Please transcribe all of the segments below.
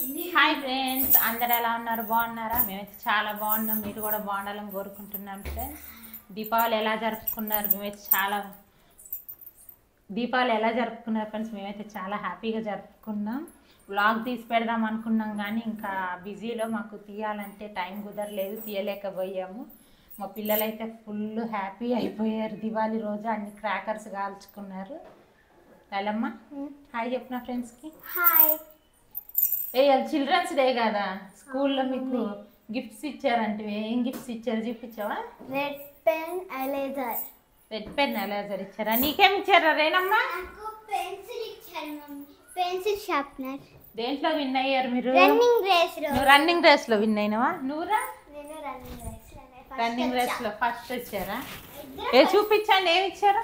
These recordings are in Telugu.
హాయ్ ఫ్రెండ్స్ అందరు ఎలా ఉన్నారు బాగున్నారా మేమైతే చాలా బాగున్నాం మీరు కూడా బాగుండాలని కోరుకుంటున్నాం ఫ్రెండ్స్ దీపావళి ఎలా జరుపుకున్నారు మేమైతే చాలా దీపావళి ఎలా జరుపుకున్నారు ఫ్రెండ్స్ మేమైతే చాలా హ్యాపీగా జరుపుకున్నాం వ్లాగ్ తీసి పెడదాం అనుకున్నాం కానీ ఇంకా బిజీలో మాకు తీయాలంటే టైం కుదరలేదు తీయలేకపోయాము మా పిల్లలైతే ఫుల్ హ్యాపీ అయిపోయారు దివాళీ రోజు అన్ని క్రాకర్స్ కాల్చుకున్నారు లలమ్మ హాయ్ చెప్పిన ఫ్రెండ్స్కి హాయ్ ఏ అది చిల్డ్రన్స్ డే కదా స్కూల్లో మీకు గిఫ్ట్స్ ఇచ్చారంటే ఏం గిఫ్ట్స్ ఇచ్చారు చూపించావా red pen eraser red pen ఎలా ఇచ్చారా నీకేం ఇచ్చారా రేనమ్మా నాకు పెన్సిల్ ఇచ్చారు మమ్మీ పెన్సిల్ షార్ప్నర్ దేంట్లో విన్ అయ్యారు మీరు రన్నింగ్ రేస్ నువ్వు రన్నింగ్ రేస్ లో విన్ అయినవా నువ్వురా నేను రన్నింగ్ రేస్ రన్నింగ్ రేస్ లో ఫస్ట్ వచ్చారా ఏ చూపించండి ఏమి ఇచ్చారు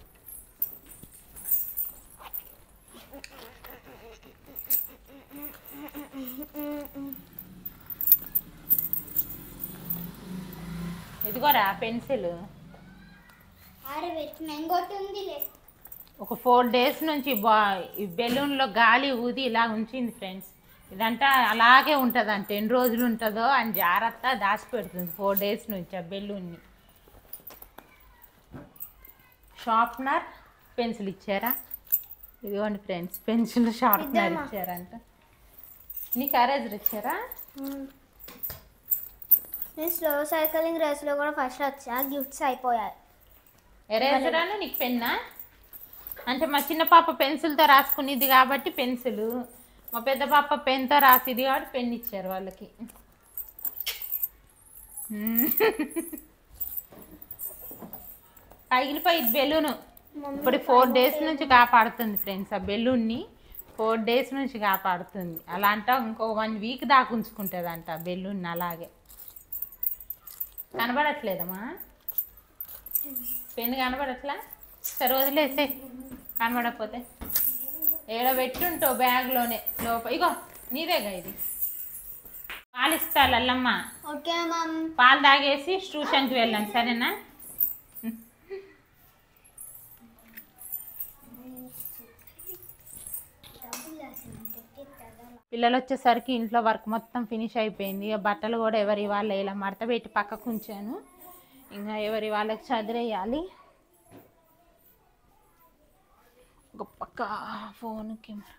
ఇదిగోరా పెన్సిల్ ఆరు పెట్టిన ఇంకోటి ఉంది లే ఒక ఫోర్ డేస్ నుంచి బా ఈ బెలూన్లో గాలి ఊది ఇలా ఉంచింది ఫ్రెండ్స్ ఇదంతా అలాగే ఉంటుంది అంటే ఎన్ని రోజులు ఉంటుందో అని జాగ్రత్త దాచిపెడుతుంది ఫోర్ డేస్ నుంచి ఆ బెలూన్ని షార్ప్నర్ పెన్సిల్ ఇచ్చారా ఇదిగోండి ఫ్రెండ్స్ పెన్సిల్ షార్ప్నర్ ఇద్దామా? ఇచ్చారంట నీకు అరేజర్ ఇచ్చారా నేను స్లో సైక్లింగ్ రేస్లో కూడా ఫస్ట్ వచ్చా గిఫ్ట్స్ అయిపోయాయి ఎరేజర్ అని నీకు పెన్నా అంటే మా చిన్న పాప పెన్సిల్తో రాసుకునేది కాబట్టి పెన్సిల్ మా పెద్ద పాప పెన్తో రాసేది కాబట్టి పెన్ ఇచ్చారు వాళ్ళకి పగిలిపోయి బెలూను ఇప్పుడు ఫోర్ డేస్ నుంచి కాపాడుతుంది ఫ్రెండ్స్ ఆ బెలూన్ని ఫోర్ డేస్ నుంచి కాపాడుతుంది అలా అంట ఇంకో వన్ వీక్ దాకా ఉంచుకుంటుంది అంట బెలూన్ అలాగే కనబడట్లేదమ్మా పెన్ కనబడట్లా సరే వదిలేసే కనబడకపోతే ఏడో పెట్టుంటావు బ్యాగ్లోనే లోప ఇగో నీదేగా ఇది పాలు ఇస్తా లల్లమ్మ ఓకే మమ్ పాలు తాగేసి ట్యూషన్కి వెళ్ళాం సరేనా పిల్లలు వచ్చేసరికి ఇంట్లో వర్క్ మొత్తం ఫినిష్ అయిపోయింది ఇక బట్టలు కూడా ఎవరి వాళ్ళు ఇలా మడత పెట్టి పక్కకు ఉంచాను ఇంకా ఎవరి వాళ్ళకి చదిరేయాలి ఒక పక్క ఫోన్ కెమెరా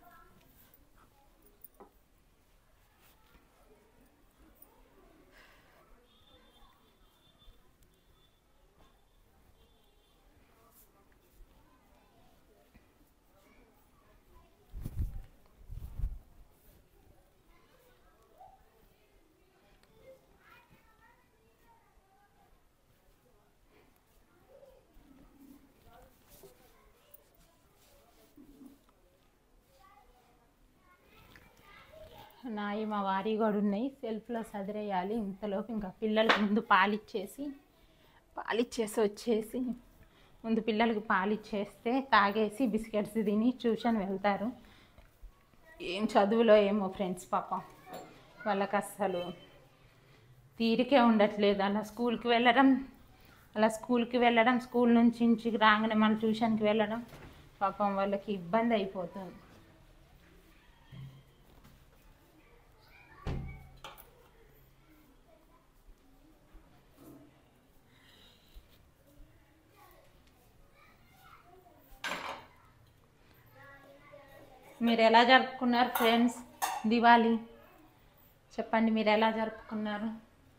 నాయి మా వారి కూడా ఉన్నాయి సెల్ఫ్లో సదిరేయాలి ఇంతలోపు ఇంకా పిల్లలకి ముందు పాలిచ్చేసి పాలిచ్చేసి వచ్చేసి ముందు పిల్లలకి పాలిచ్చేస్తే తాగేసి బిస్కెట్స్ తిని ట్యూషన్ వెళ్తారు ఏం చదువులో ఏమో ఫ్రెండ్స్ పాపం వాళ్ళకి అస్సలు తీరికే ఉండట్లేదు అలా స్కూల్కి వెళ్ళడం అలా స్కూల్కి వెళ్ళడం స్కూల్ నుంచి ఇంటికి రాగానే మళ్ళీ ట్యూషన్కి వెళ్ళడం పాపం వాళ్ళకి ఇబ్బంది అయిపోతుంది మీరు ఎలా జరుపుకున్నారు ఫ్రెండ్స్ దివాళీ చెప్పండి మీరు ఎలా జరుపుకున్నారు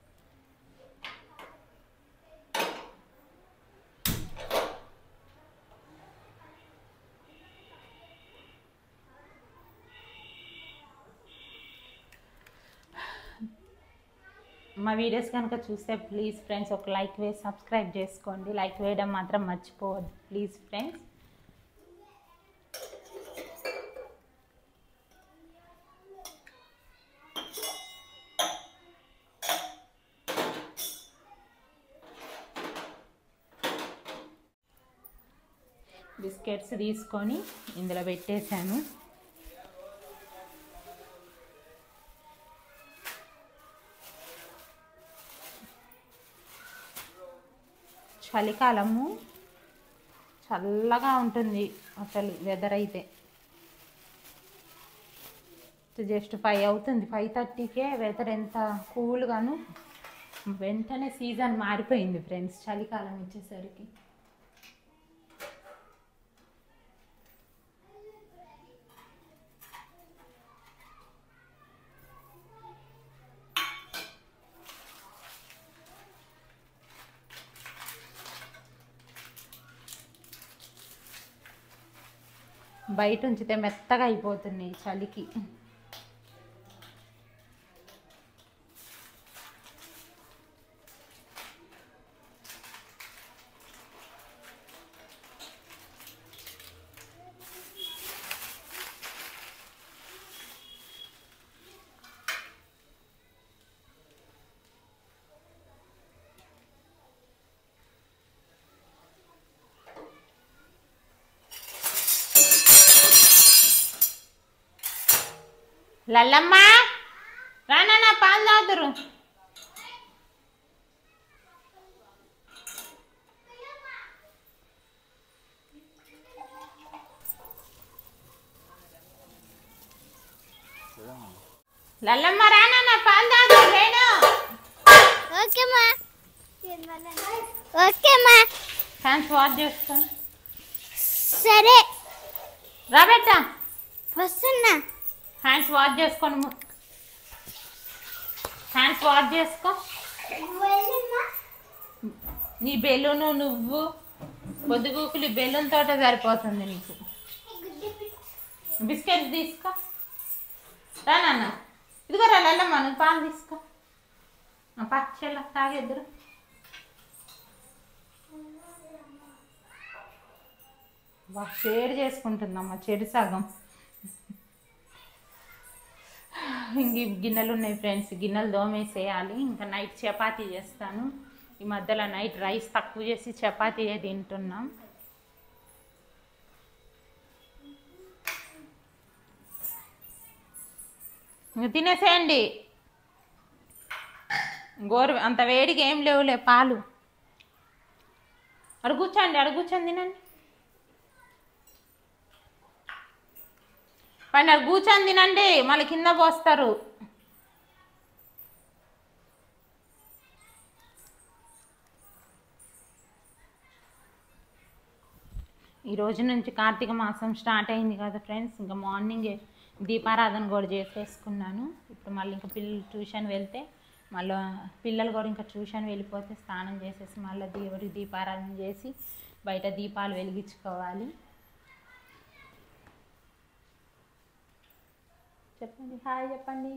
మా వీడియోస్ కనుక చూస్తే ప్లీజ్ ఫ్రెండ్స్ ఒక లైక్ వేసి సబ్స్క్రైబ్ చేసుకోండి లైక్ వేయడం మాత్రం మర్చిపోవద్దు ప్లీజ్ ఫ్రెండ్స్ బిస్కెట్స్ తీసుకొని ఇందులో పెట్టేశాను చలికాలము చల్లగా ఉంటుంది అసలు వెదర్ అయితే జస్ట్ జస్ట్ ఫైవ్ అవుతుంది ఫైవ్ థర్టీకే వెదర్ ఎంత కూల్గాను వెంటనే సీజన్ మారిపోయింది ఫ్రెండ్స్ చలికాలం వచ్చేసరికి బయట ఉంచితే మెత్తగా అయిపోతున్నాయి చలికి లల్లమ్మ రానా పాలు తాగుదురు లల్లమ్మ రానా పాలు తాగుదురు లేను ఓకేమ్మా ఓకేమ్మా ఫ్యాన్స్ వాష్ చేసుకొని సరే రా బెట్ట వస్తున్నా హ్యాండ్స్ వాష్ చేసుకొని ము- హ్యాండ్స్ వాష్ చేసుకో నీ బెలూను నువ్వు పొద్దుగూకులు బెలూన్ తోట సరిపోతుంది నీకు బిస్కెట్ తీసుకో రా నాన్న ఇదిగో రా లల్లమ్మ నువ్వు పాలు తీసుకో ఆ, పా చెల్ల తాగేద్దరు బా షేర్ చేసుకుంటుందమ్మ చెడు సగం ఇంక ఈ గిన్నెలు ఉన్నాయి ఫ్రెండ్స్ గిన్నెలు దోమేసేయాలి ఇంకా నైట్ చపాతీ చేస్తాను ఈ మధ్యలో నైట్ రైస్ తక్కువ చేసి చపాతీ తింటున్నాం ఇంక తినేసేయండి గోరు అంత వేడిగా ఏం లేవులే పాలు అడు కూర్చోండి అడు కూర్చొని తినండి పైన కూర్చొని తినండి మళ్ళీ కింద పోస్తారు ఈ రోజు నుంచి కార్తీక మాసం స్టార్ట్ అయింది కదా ఫ్రెండ్స్ ఇంకా మార్నింగ్ దీపారాధన కూడా చేసేసుకున్నాను ఇప్పుడు మళ్ళీ ఇంకా పిల్లలు ట్యూషన్ వెళ్తే మళ్ళీ పిల్లలు కూడా ఇంకా ట్యూషన్ వెళ్ళిపోతే స్నానం చేసేసి మళ్ళీ దేవుడికి దీపారాధన చేసి బయట దీపాలు వెలిగించుకోవాలి చెప్పండి హాయ్ చెప్పండి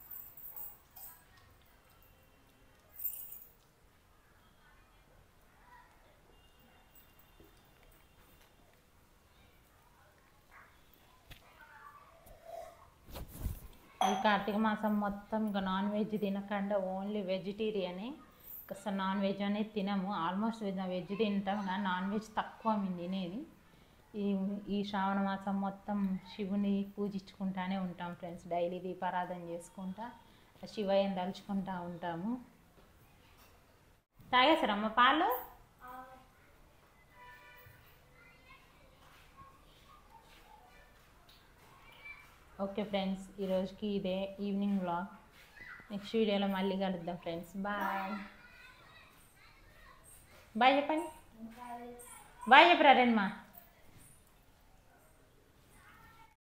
ఈ కార్తీక మాసం మొత్తం ఇంకా నాన్ వెజ్ తినకుండా ఓన్లీ వెజిటేరియనే అసలు నాన్ వెజ్ అనేది తినము ఆల్మోస్ట్ వెజ్ తింటాం కానీ నాన్ వెజ్ తక్కువ మేము తినేది ఈ ఈ శ్రావణ మాసం మొత్తం శివుని పూజించుకుంటానే ఉంటాం ఫ్రెండ్స్ డైలీ దీపారాధన చేసుకుంటా శివయ్యని తలుచుకుంటా ఉంటాము తాగేసారమ్మ పాలు ఓకే ఫ్రెండ్స్ ఈరోజుకి ఇదే ఈవినింగ్ వ్లాగ్ నెక్స్ట్ వీడియోలో మళ్ళీ కలుద్దాం ఫ్రెండ్స్ బాయ్ బాయ్ చెప్పండి బాయ్ చెప్పరా రేణమా